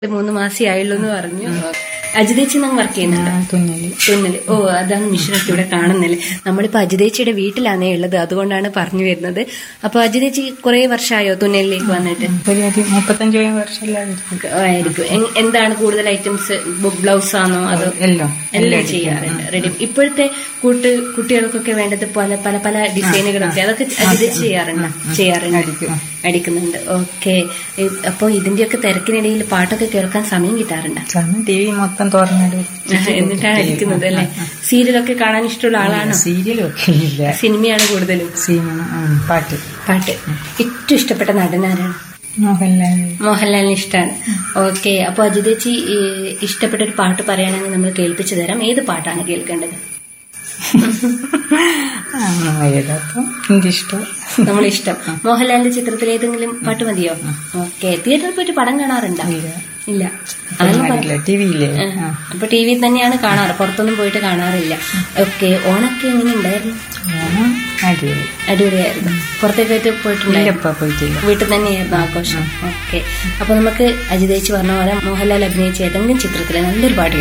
മൂന്ന് മാസേ ആയുള്ളൂ എന്ന് പറഞ്ഞു അജിതേച്ചി നമ്മൾ വർക്ക് ചെയ്യുന്നുണ്ട് തുന്നല് തുന്നല് ഓ അതാണ് മിഷനൊക്കെ ഇവിടെ കാണുന്നില്ലേ നമ്മളിപ്പോ അജിതേച്ചിയുടെ വീട്ടിലാണേ ഉള്ളത് അതുകൊണ്ടാണ് പറഞ്ഞു വരുന്നത് അപ്പൊ അജിതേച്ചി കുറെ വർഷമായോ തുന്നലിലേക്ക് വന്നിട്ട് ഒരു ഒരു മുപ്പത്തഞ്ച് വർഷമില്ലായിരിക്കും ആയിരിക്കും എ- എന്താണ് കൂടുതൽ ഐറ്റംസ് ബ്ലൗസ് ആണോ അതോ എല്ലോ എല്ലാം ചെയ്യാറുണ്ട് റെഡി ഇപ്പോഴത്തെ കൂട്ട് കുട്ടികൾക്കൊക്കെ വേണ്ടത് പല പല പല ഡിസൈനുകളൊക്കെ അതൊക്കെ അജിതേച്ചി ചെയ്യാറുണ്ട് ചെയ്യാറുണ്ട് അടിക്കും അടിക്കുന്നുണ്ട് ഓക്കെ അപ്പൊ ഇതിന്റെയൊക്കെ തിരക്കിനിടയിൽ പാട്ടൊക്കെ കേൾക്കാൻ സമയം കിട്ടാറുണ്ട് സമയം ടി വി മൊത്തം തുറന്നിട്ട് എന്നിട്ടാണ് അടിക്കുന്നത് അല്ലെ സീരിയലൊക്കെ കാണാൻ ഇഷ്ടമുള്ള ആളാണോ സീരിയലൊക്കെ ഇല്ല സിനിമയാണ് കൂടുതലും സീമ പാട്ട് പാട്ട് ഏറ്റവും ഇഷ്ടപ്പെട്ട നടനാരാണ് മോഹൻലാൽ മോഹൻലാലിന് ഇഷ്ടമാണ് ഓക്കെ അപ്പൊ അജിതേച്ചി ഈ ഇഷ്ടപ്പെട്ട ഒരു പാട്ട് പറയുകയാണെങ്കിൽ നമ്മൾ കേൾപ്പിച്ചു തരാം ഏത് പാട്ടാണ് കേൾക്കേണ്ടത് ആ, ഏതാപ്പം എനിക്കിഷ്ടം നമ്മൾ ഇഷ്ടം മോഹൻലാലിന്റെ ചിത്രത്തിൽ ഏതെങ്കിലും പാട്ട് മതിയോ ഓക്കെ തിയേറ്ററിൽ പോയിട്ട് പടം കാണാറുണ്ടോ ഇല്ല ഇല്ല അതൊന്നും പറ- അറിയില്ല ടി വിയിലെ ആ, അപ്പൊ ടി വിയിൽ തന്നെയാണ് കാണാറ് പുറത്തൊന്നും പോയിട്ട് കാണാറില്ല ഓക്കെ ഓണൊക്കെ എങ്ങനെ ഉണ്ടായിരുന്നു ഓണം അടിപൊളി അടിപൊളിയായിരുന്നു പുറത്തേക്കായിട്ട് പോയിട്ടുണ്ടായിരുന്നു ഇല്ലപ്പ പോയിട്ടില്ല വീട്ടിൽ തന്നെയായിരുന്നു ആഘോഷം ഓക്കെ അപ്പൊ നമുക്ക് അജിതേച്ചി പറഞ്ഞ പോലെ മോഹൻലാൽ അഭിനയിച്ച ഏതെങ്കിലും ചിത്രത്തിലെ നല്ലൊരു പാട്ട്